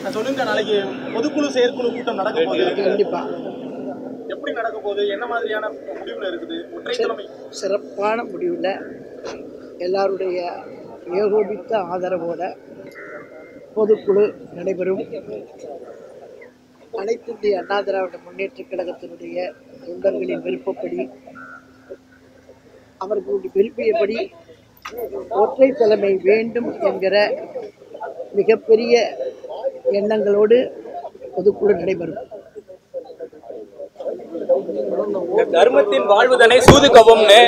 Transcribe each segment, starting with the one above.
நான் சொல்லுங்க நாளைக்கு பொதுக்குழு செயற்குழு கூட்டம் நடக்க போகுது கண்டிப்பா எப்படி நடக்க போகுது என்ன மாதிரியான முடிவுல இருக்குது ஒற்றை தலைமை சிறப்பான முடிவில் எல்லாருடைய ஏகோபித்த ஆதரவோட பொதுக்குழு நடைபெறும் அனைத்து இந்திய அண்ணா திராவிட முன்னேற்ற கழகத்தினுடைய தொண்டர்களின் விருப்பப்படி அவர்களுடைய விரும்பியபடி ஒற்றை தலைமை வேண்டும் என்கிற மிகப்பெரிய எண்ணங்களோடு பொதுக்குழு நடைபெறும் தர்மத்தின் வாழ்வுதனை சூதுக்கவும்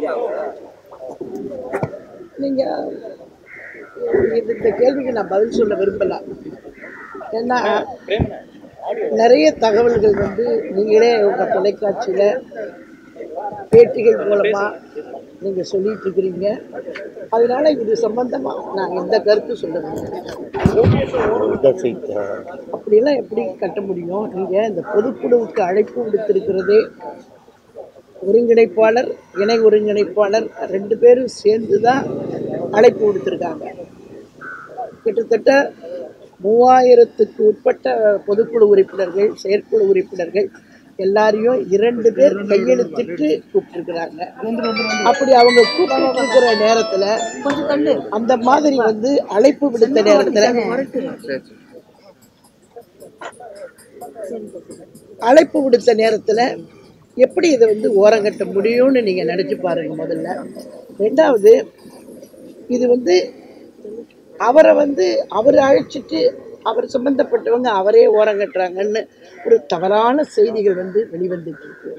நீங்க இது இந்த கேள்விக்கு நான் பதில் சொல்ல விரும்பல ஏன்னா நிறைய தகவல்கள் வந்து நீங்களே உங்க தொலைக்காட்சியில பேட்டிகள் மூலமா நீங்க சொல்லிட்டு இருக்கிறீங்க அதனால இது சம்பந்தமா நான் எந்த கருத்து சொல்ல அப்படிலாம் எப்படி கட்ட முடியும் நீங்க இந்த பொதுக்குழுவுக்கு அழைப்பு விடுத்திருக்கிறதே ஒருங்கிணைப்பாளர் இணை ஒருங்கிணைப்பாளர் ரெண்டு பேரும் சேர்ந்து தான் அழைப்பு விடுத்திருக்காங்க கிட்டத்தட்ட மூவாயிரத்துக்கு உட்பட்ட பொதுக்குழு உறுப்பினர்கள் செயற்குழு உறுப்பினர்கள் எல்லாரையும் இரண்டு பேர் கையெழுத்திட்டு கூப்பிட்டுருக்குறாங்க அப்படி அவங்க கூப்பிட்டு இருக்கிற நேரத்துல அந்த மாதிரி வந்து அழைப்பு விடுத்த நேரத்துல அழைப்பு விடுத்த நேரத்துல எப்படி இதை வந்து ஓரங்கட்ட முடியும்னு நீங்க நினைச்சு பாருங்க முதல்ல ரெண்டாவது இது வந்து அவரை வந்து அவர் அழைச்சிட்டு அவர் சம்பந்தப்பட்டவங்க அவரே ஓரங்கட்டுறாங்கன்னு ஒரு தவறான செய்திகள் வந்து வெளிவந்துட்டு இருக்கு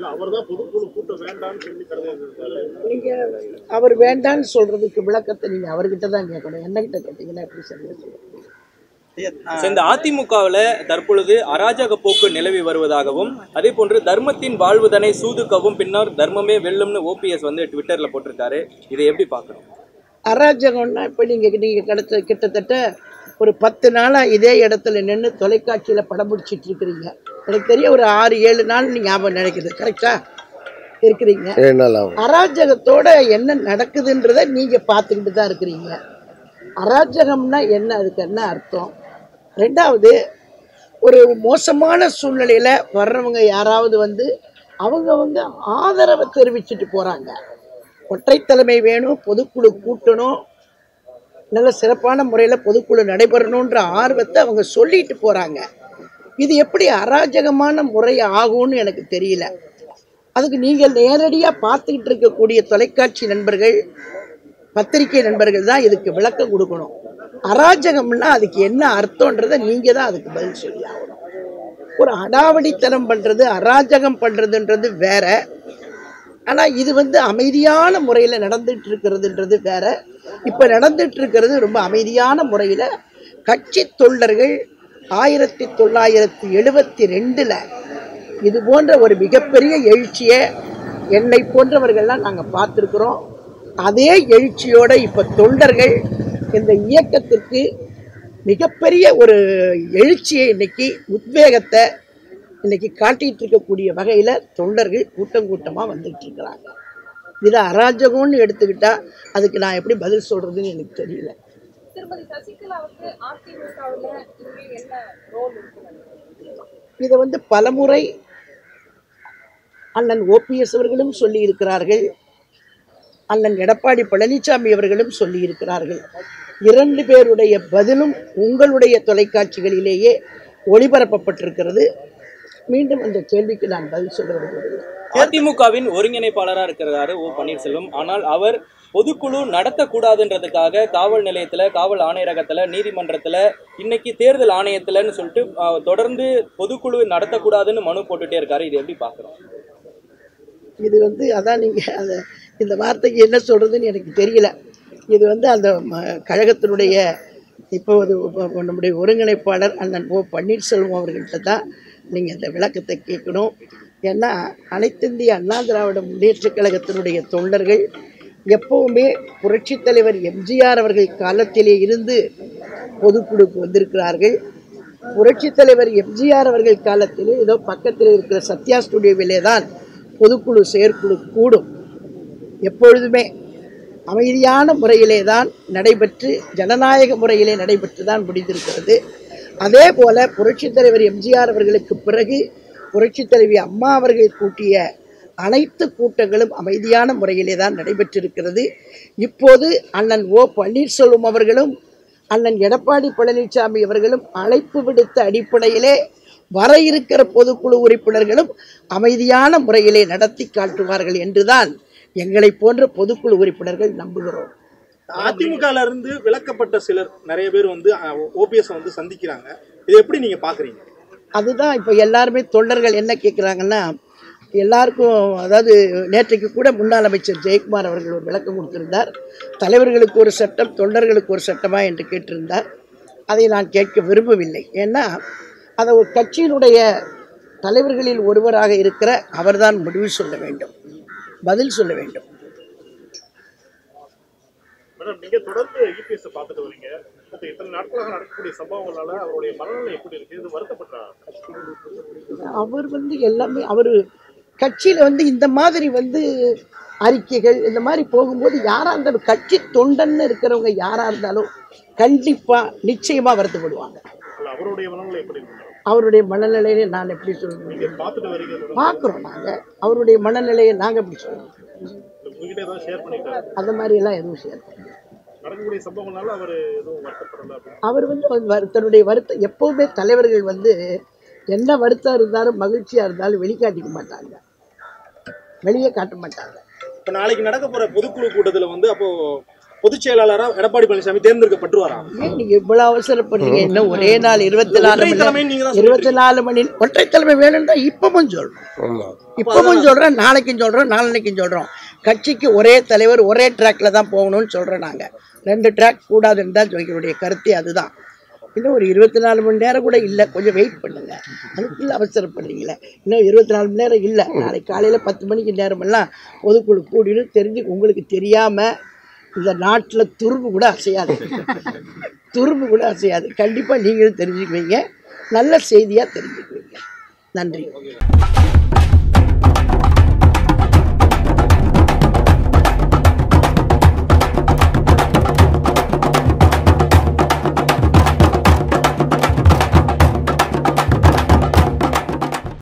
நீங்க அவர் வேண்டான்னு சொல்றதுக்கு விளக்கத்தை நீங்க அவர்கிட்ட தான் கேட்கணும் என்னகிட்ட கேட்டீங்கன்னா எப்படி சரியா சொல்லுங்க இந்த அதிமுகவில் தற்பொழுது அராஜக போக்கு நிலவி வருவதாகவும் அதே போன்று தர்மத்தின் வாழ்வுதனை சூதுக்கவும் பின்னர் தர்மமே வெல்லும்னு ஓபிஎஸ் வந்து ட்விட்டர்ல போட்டிருக்காரு இதை எப்படி பார்க்கணும் அராஜகம்னா இப்போ நீங்கள் நீங்கள் கிடச்ச கிட்டத்தட்ட ஒரு பத்து நாளாக இதே இடத்துல நின்று தொலைக்காட்சியில் படம் பிடிச்சிட்டு இருக்கிறீங்க எனக்கு தெரிய ஒரு ஆறு ஏழு நாள் நீ ஞாபகம் நினைக்குது கரெக்டா இருக்கிறீங்க அராஜகத்தோட என்ன நடக்குதுன்றத நீங்கள் பார்த்துக்கிட்டு தான் இருக்கிறீங்க அராஜகம்னா என்ன அதுக்கு என்ன அர்த்தம் ரெண்டாவது ஒரு மோசமான சூழ்நிலையில் வர்றவங்க யாராவது வந்து அவங்கவங்க ஆதரவை தெரிவிச்சிட்டு போகிறாங்க ஒற்றை தலைமை வேணும் பொதுக்குழு கூட்டணும் நல்ல சிறப்பான முறையில் பொதுக்குழு நடைபெறணுன்ற ஆர்வத்தை அவங்க சொல்லிட்டு போகிறாங்க இது எப்படி அராஜகமான முறை ஆகும்னு எனக்கு தெரியல அதுக்கு நீங்கள் நேரடியாக பார்த்துக்கிட்டு இருக்கக்கூடிய தொலைக்காட்சி நண்பர்கள் பத்திரிகை நண்பர்கள் தான் இதுக்கு விளக்கம் கொடுக்கணும் அராஜகம்னா அதுக்கு என்ன அர்த்தன்றதை நீங்கள் தான் அதுக்கு பதில் சொல்லி ஆகணும் ஒரு அடாவடித்தனம் பண்ணுறது அராஜகம் பண்ணுறதுன்றது வேற ஆனால் இது வந்து அமைதியான முறையில் நடந்துட்டு இருக்கிறதுன்றது வேற இப்போ நடந்துட்டு இருக்கிறது ரொம்ப அமைதியான முறையில் கட்சி தொண்டர்கள் ஆயிரத்தி தொள்ளாயிரத்தி எழுபத்தி ரெண்டில் இது போன்ற ஒரு மிகப்பெரிய எழுச்சியை என்னை போன்றவர்கள்லாம் நாங்கள் பார்த்துருக்குறோம் அதே எழுச்சியோட இப்போ தொண்டர்கள் இந்த இயக்கத்திற்கு மிகப்பெரிய ஒரு எழுச்சியை இன்னைக்கு உத்வேகத்தை இன்னைக்கு காட்டிட்டு இருக்கக்கூடிய வகையில் தொண்டர்கள் கூட்டம் கூட்டமாக வந்துட்டு இருக்கிறாங்க இதை அராஜகம்னு எடுத்துக்கிட்டா அதுக்கு நான் எப்படி பதில் சொல்றதுன்னு எனக்கு தெரியல திருமதி சசிகலாவுக்கு அதிமுகவுல இங்கே என்ன ரோல் இருக்கு இதை வந்து பலமுறை அண்ணன் ஓபிஎஸ் அவர்களும் சொல்லி இருக்கிறார்கள் அண்ணன் எடப்பாடி பழனிசாமி அவர்களும் சொல்லி இருக்கிறார்கள் இரண்டு பேருடைய பதிலும் உங்களுடைய தொலைக்காட்சிகளிலேயே ஒளிபரப்பப்பட்டிருக்கிறது மீண்டும் அந்த கேள்விக்கு நான் பதில் சொல்ல விரும்புகிறேன் அதிமுகவின் ஒருங்கிணைப்பாளராக இருக்கிறாரு ஓ பன்னீர்செல்வம் ஆனால் அவர் பொதுக்குழு நடத்தக்கூடாதுன்றதுக்காக காவல் நிலையத்துல காவல் ஆணையரகத்துல நீதிமன்றத்துல இன்னைக்கு தேர்தல் ஆணையத்துலன்னு சொல்லிட்டு ஆஹ், தொடர்ந்து பொதுக்குழு நடத்தக்கூடாதுன்னு மனு போட்டுட்டே இருக்காரு இது எப்படி பார்க்குறோம் இது வந்து அதான் நீங்கள் அந்த இந்த வார்த்தைக்கு என்ன சொல்கிறதுன்னு எனக்கு தெரியல இது வந்து அந்த ம- கழகத்தினுடைய இப்போ அது இப்ப நம்முடைய ஒருங்கிணைப்பாளர் அண்ணன் ஓ பன்னீர்செல்வம் அவர்கள்ட்ட தான் நீங்கள் இந்த விளக்கத்தை கேட்கணும் ஏன்னா அனைத்திந்திய அண்ணா திராவிட முன்னேற்றக் கழகத்தினுடைய தொண்டர்கள் எப்பவுமே புரட்சித் தலைவர் எம்ஜிஆர் அவர்கள் காலத்திலே இருந்து பொதுக்குழுக்கு வந்திருக்கிறார்கள் புரட்சித் தலைவர் எம்ஜிஆர் அவர்கள் காலத்திலே ஏதோ பக்கத்தில் இருக்கிற சத்யா ஸ்டுடியோவிலே தான் பொதுக்குழு செயற்குழு கூடும் எப்பொழுதுமே அமைதியான முறையிலே தான் நடைபெற்று ஜனநாயக முறையிலே நடைபெற்று தான் முடிந்திருக்கிறது அதே போல புரட்சித் தலைவர் எம்ஜிஆர் அவர்களுக்கு பிறகு புரட்சித் தலைவி அம்மா அவர்கள் கூட்டிய அனைத்து கூட்டங்களும் அமைதியான முறையிலே தான் நடைபெற்றிருக்கிறது இப்போது அண்ணன் ஓ பன்னீர்செல்வம் அவர்களும் அண்ணன் எடப்பாடி பழனிசாமி அவர்களும் அழைப்பு விடுத்த அடிப்படையிலே வர இருக்கிற பொதுக்குழு உறுப்பினர்களும் அமைதியான முறையிலே நடத்தி காட்டுவார்கள் என்றுதான் எங்களை போன்ற பொதுக்குழு உறுப்பினர்கள் நம்புகிறோம் அதிமுகல இருந்து விலக்கப்பட்ட சிலர் நிறைய பேர் வந்து ஓபிஎஸ் வந்து சந்திக்கிறாங்க இதை எப்படி நீங்க பாக்குறீங்க அதுதான் இப்போ எல்லாருமே தொண்டர்கள் என்ன கேட்குறாங்கன்னா எல்லாருக்கும் அதாவது நேற்றைக்கு கூட முன்னாள் அமைச்சர் ஜெயக்குமார் அவர்கள் ஒரு விளக்கம் கொடுத்திருந்தார் தலைவர்களுக்கு ஒரு சட்டம் தொண்டர்களுக்கு ஒரு சட்டமா என்று கேட்டிருந்தார் அதை நான் கேட்க விரும்பவில்லை ஏன்னா அதை ஒரு கட்சியினுடைய தலைவர்களில் ஒருவராக இருக்கிற அவர்தான் முடிவு சொல்ல வேண்டும் பதில் சொல்ல வேண்டும் மேடம் நீங்க தொடர்ந்து யூபிஎஸ் பார்த்துட்டு வரீங்க மொத்த இத்தனை நாட்களாக நடக்கக்கூடிய சம்பவங்களால அவருடைய மனநிலை எப்படி இருக்கு இது வருத்தப்படுறாரு அவர் வந்து எல்லாமே அவர் கட்சியில் வந்து இந்த மாதிரி வந்து அறிக்கைகள் இந்த மாதிரி போகும்போது யாராக இருந்தாலும் கட்சி தொண்டன்னு இருக்கிறவங்க யாராக இருந்தாலும் கண்டிப்பாக நிச்சயமாக வருத்தப்படுவாங்க அல்ல அவருடைய மனநிலை எப்படி இருக்கு மேடம்? அவருடைய மனநிலையை நான் எப்படி சொல்லுவேன் நீங்க பார்த்துட்டு வரீங்க தொடர்ந்து. பார்க்குறோம் நாங்கள் அவருடைய மனநிலையை நாங்கள் எப்படி சொல்லுவோம் உங்ககிட்ட ஏதாவது ஷேர் பண்ணிட்டாரு அந்த மாதிரியெல்லாம் எதுவும் செய்யாது நடக்கக்கூடிய சம்பவங்களால அவர் எதுவும் வருத்தப்படல அப்படின்னு அவர் வந்து அவர் வரு- தன்னுடைய வருத்தம் எப்போவுமே தலைவர்கள் வந்து என்ன வருத்தம் இருந்தாலும் மகிழ்ச்சியாக இருந்தாலும் வெளிக்காட்டிக்க மாட்டாங்க வெளியே காட்ட மாட்டாங்க இப்ப நாளைக்கு நடக்க போற பொதுக்குழு கூட்டத்துல வந்து அப்போ பொதுச் செயலாளரா எடப்பாடி பழனிசாமி தேர்ந்தெடுக்கப்பட்டுருவாரா ஏன் நீங்க இவ்வளவு அவசரப்படுறீங்க இன்னும் ஒரே நாள் இருபத்தி நாலு ஒற்றை மணி தலைமை நீங்க தான் இருபத்தி நாலு மணி ஒற்றை தலைமை வேணும்னா இப்பவும் சொல்றோம் இப்பவும் சொல்றோம் நாளைக்கும் சொல்றோம் நாளைக்கும் சொல்றோம் கட்சிக்கு ஒரே தலைவர் ஒரே ட்ராக்ல தான் போகணும்னு சொல்றோம் நாங்க ரெண்டு ட்ராக் கூடாதுன்னு தான் எங்களுடைய கருத்தே அதுதான் இன்னும் ஒரு இருபத்தி நாலு மணி நேரம் கூட இல்லை கொஞ்சம் வெயிட் பண்ணுங்க அதுக்குள்ள அவசரப்படுறீங்களே இன்னும் இருபத்தி நாலு மணி நேரம் இல்லை நாளைக்கு காலையில் பத்து மணிக்கு நேரமெல்லாம் பொதுக்குழு கூடின்னு தெரிஞ்சு உங்களுக்கு தெரியாமல் இந்த நாட்டில் துரும்பு கூட அசையாது துரும்பு கூட அசையாது கண்டிப்பாக நீங்களும் தெரிஞ்சுக்குவீங்க நல்ல செய்தியாக தெரிஞ்சுக்குவீங்க நன்றி